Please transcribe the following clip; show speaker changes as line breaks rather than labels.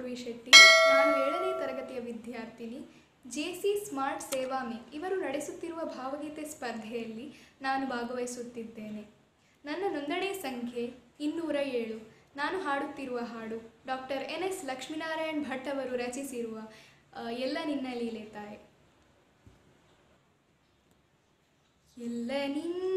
ಪೂರ್ವಿ ಶೆಟ್ಟಿ ನಾನು ಏಳನೇ ತರಗತಿಯ ವಿದ್ಯಾರ್ಥಿನಿ ಜೆ ಸಿ ಸ್ಮಾರ್ಟ್ ಸೇವಾಮಿ ಇವರು ನಡೆಸುತ್ತಿರುವ ಭಾವಗೀತೆ ಸ್ಪರ್ಧೆಯಲ್ಲಿ ನಾನು ಭಾಗವಹಿಸುತ್ತಿದ್ದೇನೆ ನನ್ನ ನೋಂದಣಿ ಸಂಖ್ಯೆ ಇನ್ನೂರ ಏಳು ನಾನು ಹಾಡುತ್ತಿರುವ ಹಾಡು doctor N S Lakshminarayan Bhat ಅವರು ರಚಿಸಿರುವ ಆ, ಎಲ್ಲ ನಿನ್ನ ಲೀಲೆ ತಾಯಿ ಎಲ್ಲ ನಿನ್ನ